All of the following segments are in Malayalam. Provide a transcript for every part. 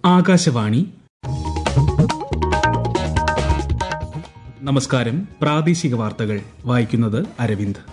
ആകാശവാണി നമസ്കാരം പ്രാദേശിക വാർത്തകൾ വായിക്കുന്നത് അരവിന്ദ്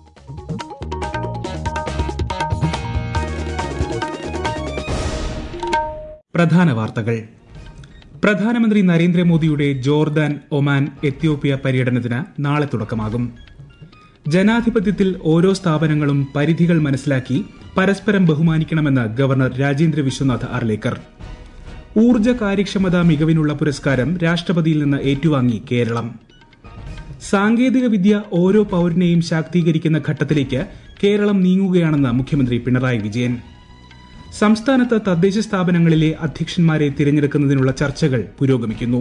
പ്രധാന വാർത്തകൾ പ്രധാനമന്ത്രി നരേന്ദ്രമോദിയുടെ ജോർദാൻ ഒമാൻ എത്യോപ്യ പര്യടനത്തിന് നാളെ തുടക്കമാകും ജനാധിപത്യത്തിൽ ഓരോ സ്ഥാപനങ്ങളും പരിധികൾ മനസ്സിലാക്കി പരസ്പരം ബഹുമാനിക്കണമെന്ന് ഗവർണർ രാജേന്ദ്ര വിശ്വനാഥ് അർലേക്കർ ഊർജ്ജ കാര്യക്ഷമതാ മികവിനുള്ള പുരസ്കാരം രാഷ്ട്രപതിയിൽ നിന്ന് ഏറ്റുവാങ്ങി കേരളം സാങ്കേതിക വിദ്യ ഓരോ പൌരനെയും ശാക്തീകരിക്കുന്ന ഘട്ടത്തിലേക്ക് കേരളം നീങ്ങുകയാണെന്ന് മുഖ്യമന്ത്രി പിണറായി വിജയൻ സംസ്ഥാനത്ത് തദ്ദേശ സ്ഥാപനങ്ങളിലെ അധ്യക്ഷന്മാരെ തിരഞ്ഞെടുക്കുന്നതിനുള്ള ചർച്ചകൾ പുരോഗമിക്കുന്നു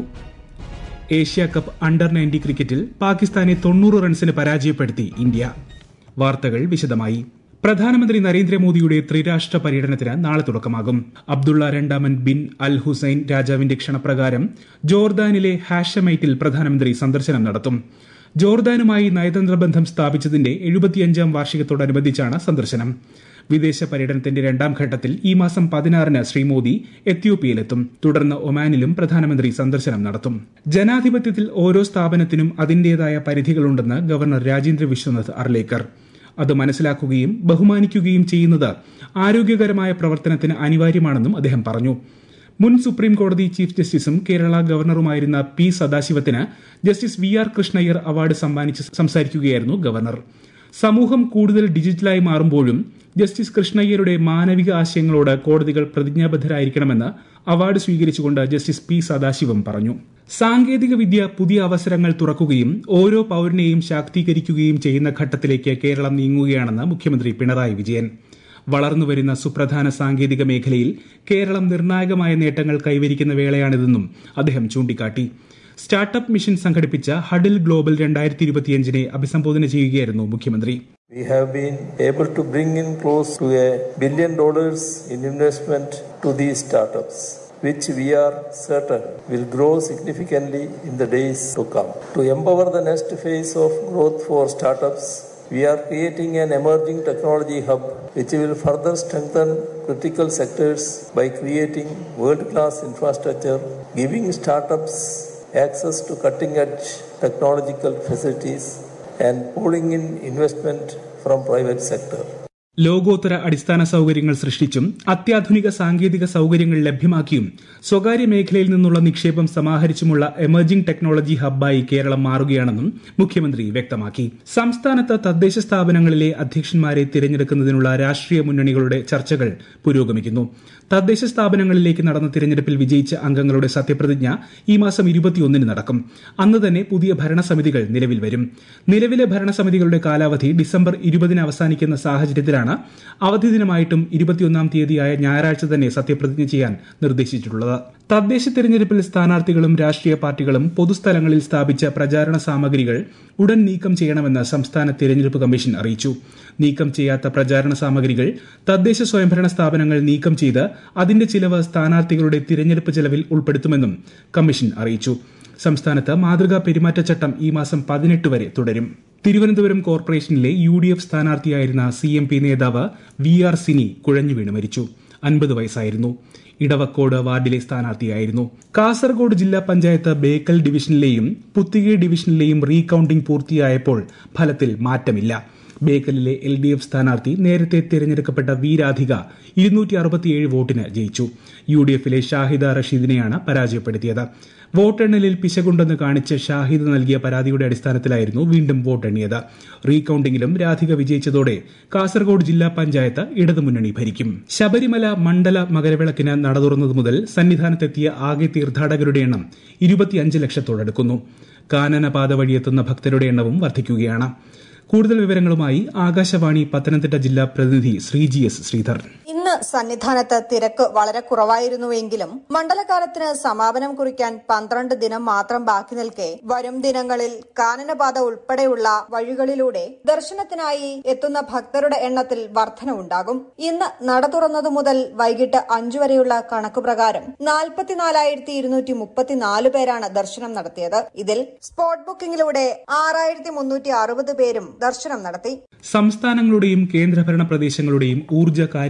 ഏഷ്യ കപ്പ് അണ്ടർ നയൻറ്റി ക്രിക്കറ്റിൽ പാകിസ്ഥാനെ തൊണ്ണൂറ് റൺസിന് പരാജയപ്പെടുത്തി ഇന്ത്യ വാർത്തകൾ വിശദമായി പ്രധാനമന്ത്രി നരേന്ദ്രമോദിയുടെ ത്രിരാഷ്ട്ര പര്യടനത്തിന് നാളെ തുടക്കമാകും അബ്ദുള്ള രണ്ടാമൻ ബിൻ അൽ ഹുസൈൻ രാജാവിന്റെ ക്ഷണപ്രകാരം ജോർദാനിലെ ഹാഷമൈറ്റിൽ പ്രധാനമന്ത്രി സന്ദർശനം നടത്തും ജോർദാനുമായി നയതന്ത്ര ബന്ധം സ്ഥാപിച്ചതിന്റെ എഴുപത്തിയഞ്ചാം വാർഷികത്തോടനുബന്ധിച്ചാണ് സന്ദർശനം വിദേശ പര്യടനത്തിന്റെ രണ്ടാം ഘട്ടത്തിൽ ഈ മാസം പതിനാറിന് ശ്രീ മോദി എത്യോപ്യയിലെത്തും തുടർന്ന് ഒമാനിലും പ്രധാനമന്ത്രി സന്ദർശനം നടത്തും ജനാധിപത്യത്തിൽ ഓരോ സ്ഥാപനത്തിനും അതിന്റേതായ പരിധികളുണ്ടെന്ന് ഗവർണർ രാജേന്ദ്ര വിശ്വനാഥ് അർലേക്കർ അത് മനസ്സിലാക്കുകയും ബഹുമാനിക്കുകയും ചെയ്യുന്നത് ആരോഗ്യകരമായ പ്രവർത്തനത്തിന് അനിവാര്യമാണെന്നും അദ്ദേഹം പറഞ്ഞു മുൻ സുപ്രീം കോടതി ചീഫ് ജസ്റ്റിസും കേരള ഗവർണറുമായിരുന്ന പി സദാശിവത്തിന് justice V R Krishnaiyer award സമ്മാനിച്ച് സംസാരിക്കുകയായിരുന്നു ഗവർണർ സമൂഹം കൂടുതൽ ഡിജിറ്റലായി മാറുമ്പോഴും ജസ്റ്റിസ് കൃഷ്ണയ്യരുടെ മാനവിക ആശയങ്ങളോട് കോടതികൾ പ്രതിജ്ഞാബദ്ധരായിരിക്കണമെന്ന് അവാർഡ് സ്വീകരിച്ചുകൊണ്ട് ജസ്റ്റിസ് പി സദാശിവം പറഞ്ഞു സാങ്കേതിക വിദ്യ പുതിയ അവസരങ്ങൾ തുറക്കുകയും ഓരോ പൌരനെയും ശാക്തീകരിക്കുകയും ചെയ്യുന്ന ഘട്ടത്തിലേക്ക് കേരളം നീങ്ങുകയാണെന്ന് മുഖ്യമന്ത്രി പിണറായി വിജയൻ വളർന്നുവരുന്ന സുപ്രധാന സാങ്കേതിക മേഖലയിൽ കേരളം നിർണായകമായ നേട്ടങ്ങൾ കൈവരിക്കുന്ന വേളയാണിതെന്നും അദ്ദേഹം ചൂണ്ടിക്കാട്ടി സ്റ്റാർട്ടപ്പ് മിഷൻ സംഘടിപ്പിച്ച ഹഡിൽ ഗ്ലോബൽ രണ്ടായിരത്തി ഇരുപത്തിയഞ്ചിനെ അഭിസംബോധന ചെയ്യുകയായിരുന്നു മുഖ്യമന്ത്രി We have been able to bring in close to a billion dollars in investment to these startups, which we are certain will grow significantly in the days to come. To empower the next phase of growth for startups, we are creating an emerging technology hub which will further strengthen critical sectors by creating world class infrastructure, giving startups access to cutting edge technological facilities and pulling in investment from private sector. ലോകോത്തര അടിസ്ഥാന സൌകര്യങ്ങൾ സൃഷ്ടിച്ചും അത്യാധുനിക സാങ്കേതിക സൌകര്യങ്ങൾ ലഭ്യമാക്കിയും സ്വകാര്യ മേഖലയിൽ നിന്നുള്ള നിക്ഷേപം സമാഹരിച്ചുമുള്ള എമർജിംഗ് ടെക്നോളജി ഹബ്ബായി കേരളം മാറുകയാണെന്നും മുഖ്യമന്ത്രി വ്യക്തമാക്കി സംസ്ഥാനത്ത് തദ്ദേശ സ്ഥാപനങ്ങളിലെ അധ്യക്ഷന്മാരെ തിരഞ്ഞെടുക്കുന്നതിനുള്ള രാഷ്ട്രീയ മുന്നണികളുടെ ചർച്ചകൾ പുരോഗമിക്കുന്നു തദ്ദേശ സ്ഥാപനങ്ങളിലേക്ക് നടന്ന തിരഞ്ഞെടുപ്പിൽ വിജയിച്ച അംഗങ്ങളുടെ സത്യപ്രതിജ്ഞ ഈ മാസം ഇരുപത്തിയൊന്നിന് നടക്കും അന്ന് തന്നെ പുതിയ ഭരണസമിതികൾ നിലവിൽ വരും നിലവിലെ ഭരണസമിതികളുടെ കാലാവധി ഡിസംബർ ഇരുപതിന് അവസാനിക്കുന്ന സാഹചര്യത്തിലാണ് അവധി ദിനമായിട്ടും ഇരുപത്തിയൊന്നാം തീയതിയായ ഞായറാഴ്ച തന്നെ സത്യപ്രതിജ്ഞ ചെയ്യാൻ നിർദ്ദേശിച്ചിട്ടുള്ളത് തദ്ദേശ തെരഞ്ഞെടുപ്പിൽ സ്ഥാനാർത്ഥികളും രാഷ്ട്രീയ പാർട്ടികളും പൊതുസ്ഥലങ്ങളിൽ സ്ഥാപിച്ച പ്രചാരണ സാമഗ്രികൾ ഉടൻ നീക്കം ചെയ്യണമെന്ന് സംസ്ഥാന തെരഞ്ഞെടുപ്പ് കമ്മീഷൻ അറിയിച്ചു നീക്കം ചെയ്യാത്ത പ്രചാരണ സാമഗ്രികൾ തദ്ദേശ സ്വയംഭരണ സ്ഥാപനങ്ങൾ നീക്കം ചെയ്ത് അതിന്റെ ചിലവ് സ്ഥാനാർത്ഥികളുടെ തിരഞ്ഞെടുപ്പ് ചെലവിൽ ഉൾപ്പെടുത്തുമെന്നും കമ്മീഷൻ അറിയിച്ചു സംസ്ഥാനത്ത് മാതൃകാ പെരുമാറ്റച്ചട്ടം ഈ മാസം പതിനെട്ട് വരെ തുടരും തിരുവനന്തപുരം കോർപ്പറേഷനിലെ യു ഡി എഫ് സ്ഥാനാർത്ഥിയായിരുന്ന സി എം പി നേതാവ് വി ആർ സിനി കുഴഞ്ഞു വീണ് മരിച്ചു അൻപത് വയസ്സായിരുന്നു ഇടവക്കോട് വാർഡിലെ സ്ഥാനാർത്ഥിയായിരുന്നു കാസർഗോഡ് ജില്ലാ പഞ്ചായത്ത് ബേക്കൽ ഡിവിഷനിലെയും പുത്തികെ ഡിവിഷനിലെയും റീകൌണ്ടിംഗ് പൂർത്തിയായപ്പോൾ ഫലത്തിൽ മാറ്റമില്ല ബേക്കലിലെ എൽ ഡി എഫ് സ്ഥാനാർത്ഥി നേരത്തെ തിരഞ്ഞെടുക്കപ്പെട്ട വി രാധിക ഇരുന്നൂറ്റി അറുപത്തിയേഴ് വോട്ടിന് ജയിച്ചു യു ഡി എഫിലെ ഷാഹിദ റഷീദിനെയാണ് പരാജയപ്പെടുത്തിയത് വോട്ടെണ്ണലിൽ പിശകുണ്ടെന്ന് കാണിച്ച് ഷാഹിദ് നൽകിയ പരാതിയുടെ അടിസ്ഥാനത്തിലായിരുന്നു വീണ്ടും വോട്ടെണ്ണിയത് റീകൌണ്ടിംഗിലും രാധിക വിജയിച്ചതോടെ കാസർഗോഡ് ജില്ലാ പഞ്ചായത്ത് ഇടതുമുന്നണി ഭരിക്കും ശബരിമല മണ്ഡല മകരവിളക്കിന് നട തുറന്നതു മുതൽ സന്നിധാനത്തെത്തിയ ആകെ തീർത്ഥാടകരുടെ എണ്ണം ഇരുപത്തിയഞ്ച് ലക്ഷത്തോടടുക്കുന്നു കാനനപാത വഴിയെത്തുന്ന ഭക്തരുടെ എണ്ണവും വർദ്ധിക്കുകയാണ് കൂടുതൽ വിവരങ്ങളുമായി ആകാശവാണി പത്തനംതിട്ട ജില്ലാ പ്രതിനിധി ശ്രീജി എസ് ശ്രീധർ ഇന്ന് സന്നിധാനത്ത് തിരക്ക് വളരെ കുറവായിരുന്നുവെങ്കിലും മണ്ഡലകാലത്തിന് സമാപനം കുറിക്കാൻ പന്ത്രണ്ട് ദിനം മാത്രം ബാക്കി നിൽക്കെ വരും ദിനങ്ങളിൽ കാനനപാത ഉൾപ്പെടെയുള്ള വഴികളിലൂടെ ദർശനത്തിനായി എത്തുന്ന ഭക്തരുടെ എണ്ണത്തിൽ വർധനവുണ്ടാകും ഇന്ന് നട തുറന്നതു മുതൽ വൈകിട്ട് അഞ്ചു വരെയുള്ള കണക്കുപ്രകാരം നാൽപ്പത്തിനാലായിരത്തി ഇരുന്നൂറ്റി മുപ്പത്തിനാല് പേരാണ് ദർശനം നടത്തിയത് ഇതിൽ സ്പോട്ട് ബുക്കിംഗിലൂടെ ആറായിരത്തി മുന്നൂറ്റി അറുപത് പേരും ദർശനം നടത്തി സംസ്ഥാനങ്ങളുടെയും കേന്ദ്രഭരണ പ്രദേശങ്ങളുടെയും ഊർജ്ജ കാര്യക്ഷമത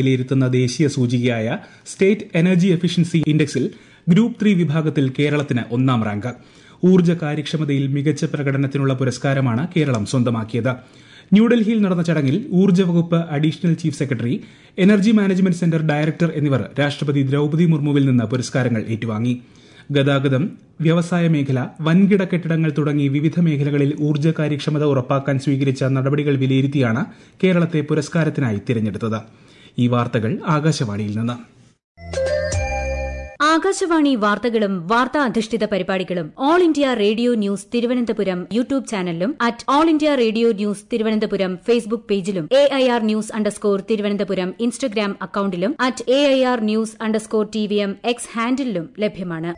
വിലയിരുത്തുന്ന ദേശീയ സൂചികയായ സ്റ്റേറ്റ് എനർജി എഫിഷ്യൻസി ഇൻഡെക്സിൽ ഗ്രൂപ്പ് ത്രീ വിഭാഗത്തിൽ കേരളത്തിന് ഒന്നാം റാങ്ക് ഊർജ്ജ കാര്യക്ഷമതയിൽ മികച്ച പ്രകടനത്തിനുള്ള പുരസ്കാരമാണ് കേരളം സ്വന്തമാക്കിയത് ന്യൂഡൽഹിയിൽ നടന്ന ചടങ്ങിൽ ഊർജ്ജ വകുപ്പ് additional chief secretary energy management centre director എന്നിവർ രാഷ്ട്രപതി ദ്രൌപതി മുർമുവിൽ നിന്ന് പുരസ്കാരങ്ങൾ ഏറ്റുവാങ്ങി ഗതാഗതം വ്യവസായ മേഖല വൻകിട കെട്ടിടങ്ങൾ തുടങ്ങി വിവിധ മേഖലകളിൽ ഊർജ്ജ കാര്യക്ഷമത ഉറപ്പാക്കാൻ സ്വീകരിച്ച നടപടികൾ വിലയിരുത്തിയാണ് കേരളത്തെ പുരസ്കാരത്തിനായി തിരഞ്ഞെടുത്തത് ഈ വാർത്തകൾ ആകാശവാണിയിൽ നിന്ന് ആകാശവാണി വാർത്തകളും വാർത്താ അധിഷ്ഠിത പരിപാടികളും All India Radio news Thiruvananthapuram YouTube ചാനലിലും at All India Radio news Thiruvananthapuram Facebook പേജിലും A I R news underscore Thiruvananthapuram Instagram അക്കൌണ്ടിലും at A I R news underscore T V M X ഹാൻഡിലും ലഭ്യമാണ്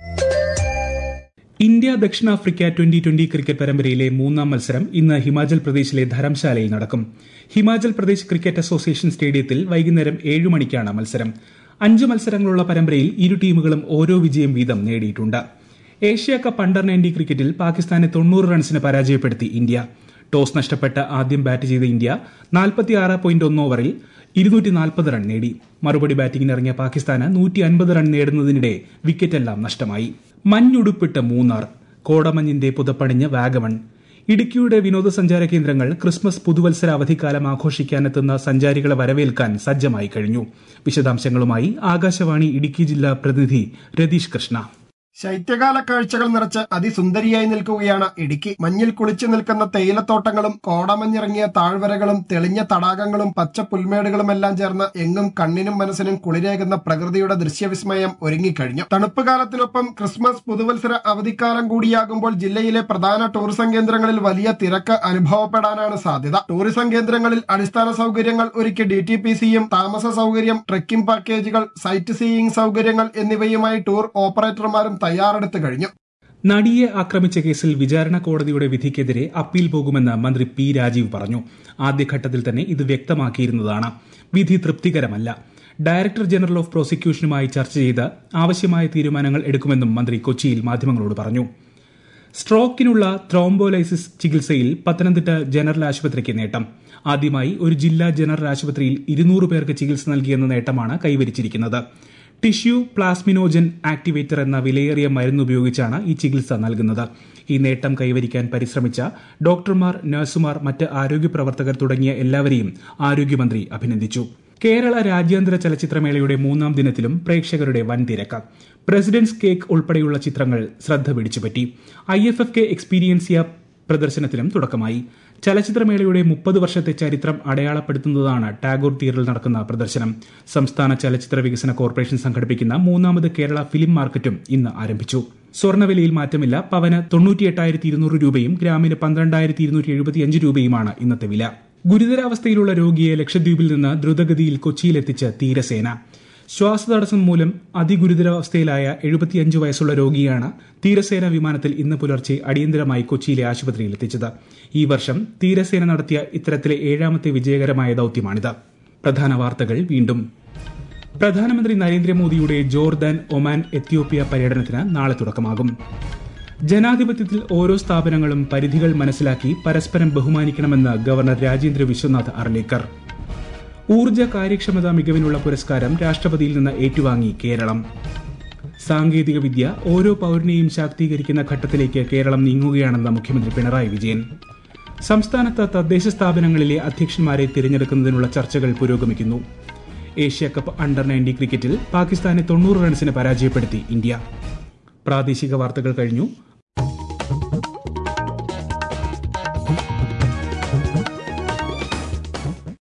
ഇന്ത്യ ദക്ഷിണാഫ്രിക്ക ട്വന്റി ട്വന്റി ക്രിക്കറ്റ് പരമ്പരയിലെ മൂന്നാം മത്സരം ഇന്ന് ഹിമാചൽ പ്രദേശിലെ ധരംശാലയിൽ നടക്കും ഹിമാചൽ പ്രദേശ് ക്രിക്കറ്റ് അസോസിയേഷൻ സ്റ്റേഡിയത്തിൽ വൈകുന്നേരം ഏഴ് മണിക്കാണ് മത്സരം അഞ്ച് മത്സരങ്ങളുള്ള പരമ്പരയിൽ ഇരു ടീമുകളും ഓരോ വിജയം വീതം നേടിയിട്ടുണ്ട് ഏഷ്യ കപ്പ് അണ്ടർ നയൻറ്റി ക്രിക്കറ്റിൽ പാകിസ്ഥാനെ തൊണ്ണൂറ് റൺസിന് പരാജയപ്പെടുത്തി ഇന്ത്യ ടോസ് നഷ്ടപ്പെട്ട് ആദ്യം ബാറ്റ് ചെയ്ത ഇന്ത്യ നാൽപ്പത്തിയാറ് പോയിന്റ് ഒന്ന് ഓവറിൽ ഇരുന്നൂറ്റി നാൽപ്പത് റൺ നേടി മറുപടി ബാറ്റിംഗിനിറങ്ങിയ പാകിസ്ഥാന് നൂറ്റി അൻപത് റൺ നേടുന്നതിനിടെ വിക്കറ്റെല്ലാം നഷ്ടമായി മഞ്ഞുടുപ്പിട്ട് മൂന്നാർ കോടമഞ്ഞിന്റെ പുതപ്പണിഞ്ഞ് വാഗമൺ ഇടുക്കിയുടെ വിനോദസഞ്ചാര കേന്ദ്രങ്ങൾ ക്രിസ്മസ് പുതുവത്സര അവധിക്കാലം ആഘോഷിക്കാനെത്തുന്ന സഞ്ചാരികളെ വരവേൽക്കാൻ സജ്ജമായി കഴിഞ്ഞു വിശദാംശങ്ങളുമായി ആകാശവാണി ഇടുക്കി ജില്ലാ പ്രതിനിധി രതീഷ് കൃഷ്ണ ശൈത്യകാല കാഴ്ചകൾ നിറച്ച് അതിസുന്ദരിയായി നിൽക്കുകയാണ് ഇടുക്കി മഞ്ഞിൽ കുളിച്ചു നിൽക്കുന്ന തേയിലത്തോട്ടങ്ങളും കോടമഞ്ഞിറങ്ങിയ താഴ്വരകളും തെളിഞ്ഞ തടാകങ്ങളും പച്ച പുൽമേടുകളുമെല്ലാം ചേർന്ന് എങ്ങും കണ്ണിനും മനസ്സിനും കുളിരേകുന്ന പ്രകൃതിയുടെ ദൃശ്യവിസ്മയം ഒരുങ്ങിക്കഴിഞ്ഞു തണുപ്പ് കാലത്തിനൊപ്പം ക്രിസ്മസ് പുതുവത്സര അവധിക്കാലം കൂടിയാകുമ്പോൾ ജില്ലയിലെ പ്രധാന ടൂറിസം കേന്ദ്രങ്ങളിൽ വലിയ തിരക്ക് അനുഭവപ്പെടാനാണ് സാധ്യത ടൂറിസം കേന്ദ്രങ്ങളിൽ അടിസ്ഥാന സൗകര്യങ്ങൾ ഒരുക്കി ഡി ടി പി സിയും താമസ സൗകര്യം ട്രെക്കിംഗ് പാക്കേജുകൾ സൈറ്റ് സീയിങ് സൗകര്യങ്ങൾ എന്നിവയുമായി ടൂർ ഓപ്പറേറ്റർമാരും തയ്യാറെടുത്തു കഴിഞ്ഞു നടിയെ ആക്രമിച്ച കേസിൽ വിചാരണ കോടതിയുടെ വിധിക്കെതിരെ അപ്പീൽ പോകുമെന്ന് മന്ത്രി പി രാജീവ് പറഞ്ഞു ആദ്യഘട്ടത്തിൽ തന്നെ ഇത് വ്യക്തമാക്കിയിരുന്നതാണ് വിധി തൃപ്തികരമല്ല ഡയറക്ടർ ജനറൽ ഓഫ് പ്രോസിക്യൂഷനുമായി ചർച്ച ചെയ്ത് ആവശ്യമായ തീരുമാനങ്ങൾ എടുക്കുമെന്നും മന്ത്രി കൊച്ചിയിൽ മാധ്യമങ്ങളോട് പറഞ്ഞു സ്ട്രോക്കിനുള്ള ത്രോംബോലൈസിസ് ചികിത്സയിൽ പത്തനംതിട്ട ജനറൽ ആശുപത്രിക്ക് നേട്ടം ആദ്യമായി ഒരു ജില്ലാ ജനറൽ ആശുപത്രിയിൽ ഇരുന്നൂറ് പേർക്ക് ചികിത്സ നൽകിയെന്ന നേട്ടമാണ് കൈവരിച്ചിരിക്കുന്നത് ടിഷ്യൂ പ്ലാസ്മിനോജൻ ആക്ടിവേറ്റർ എന്ന വിലയേറിയ മരുന്ന് ഉപയോഗിച്ചാണ് ഈ ചികിത്സ നൽകുന്നത് ഈ നേട്ടം കൈവരിക്കാൻ പരിശ്രമിച്ച ഡോക്ടർമാർ നഴ്സുമാർ മറ്റ് ആരോഗ്യ പ്രവർത്തകർ തുടങ്ങിയ എല്ലാവരെയും ആരോഗ്യമന്ത്രി അഭിനന്ദിച്ചു കേരള രാജ്യാന്തര ചലച്ചിത്രമേളയുടെ മൂന്നാം ദിനത്തിലും പ്രേക്ഷകരുടെ വൻ തിരക്ക് പ്രസിഡന്റ്സ് കേക്ക് ഉൾപ്പെടെയുള്ള ചിത്രങ്ങൾ ശ്രദ്ധ പിടിച്ചുപറ്റി I F F K Experiencia പ്രദർശനത്തിലും തുടക്കമായി ചലച്ചിത്രമേളയുടെ മുപ്പത് വർഷത്തെ ചരിത്രം അടയാളപ്പെടുത്തുന്നതാണ് ടാഗോർ തിയേറ്ററിൽ നടക്കുന്ന പ്രദർശനം സംസ്ഥാന ചലച്ചിത്ര വികസന കോർപ്പറേഷൻ സംഘടിപ്പിക്കുന്ന മൂന്നാമത് കേരള ഫിലിം മാർക്കറ്റും ഇന്ന് ആരംഭിച്ചു സ്വർണ്ണവിലയിൽ മാറ്റമില്ല പവന് തൊണ്ണൂറ്റിയെട്ടായിരത്തി ഇരുന്നൂറ് രൂപയും ഗ്രാമിന് പന്ത്രണ്ടായിരത്തി ഇരുന്നൂറ്റി എഴുപത്തിയഞ്ച് രൂപയുമാണ് ഇന്നത്തെ വില ഗുരുതരാവസ്ഥയിലുള്ള രോഗിയെ ലക്ഷദ്വീപിൽ നിന്ന് ദ്രുതഗതിയിൽ കൊച്ചിയിലെത്തിച്ച് തീരസേന ശ്വാസതടസ്സം മൂലം അതിഗുരുതരാവസ്ഥയിലായ എഴുപത്തിയഞ്ച് വയസ്സുള്ള രോഗിയാണ് തീരസേന വിമാനത്തിൽ ഇന്ന് പുലർച്ചെ അടിയന്തരമായി കൊച്ചിയിലെ ആശുപത്രിയിൽ എത്തിച്ചത് ഈ വർഷം തീരസേന നടത്തിയ ഇത്തരത്തിലെ ഏഴാമത്തെ വിജയകരമായ ദൌത്യമാണിത് പ്രധാന വാർത്തകൾ വീണ്ടും പ്രധാനമന്ത്രി നരേന്ദ്രമോദിയുടെ ജോർദാൻ ഒമാൻ എത്യോപ്യ പര്യടനത്തിന് നാളെ തുടക്കമാകും ജനാധിപത്യത്തിൽ ഓരോ സ്ഥാപനങ്ങളും പരിധികൾ മനസ്സിലാക്കി പരസ്പരം ബഹുമാനിക്കണമെന്ന് ഗവർണർ രാജേന്ദ്ര വിശ്വനാഥ് അർലേക്കർ ഊർജ്ജ കാര്യക്ഷമതാ മികവിനുള്ള പുരസ്കാരം രാഷ്ട്രപതിയിൽ നിന്ന് ഏറ്റുവാങ്ങി കേരളം സാങ്കേതിക വിദ്യ ഓരോ പൌരനെയും ശാക്തീകരിക്കുന്ന ഘട്ടത്തിലേക്ക് കേരളം നീങ്ങുകയാണെന്ന് മുഖ്യമന്ത്രി പിണറായി വിജയൻ സംസ്ഥാനത്ത് തദ്ദേശ സ്ഥാപനങ്ങളിലെ അധ്യക്ഷന്മാരെ തിരഞ്ഞെടുക്കുന്നതിനുള്ള ചർച്ചകൾ പുരോഗമിക്കുന്നു ഏഷ്യ കപ്പ് അണ്ടർ നയൻറ്റി ക്രിക്കറ്റിൽ പാകിസ്ഥാനെ തൊണ്ണൂറ് റൺസിന് പരാജയപ്പെടുത്തി ഇന്ത്യ പ്രാദേശിക വാർത്തകൾ കഴിഞ്ഞു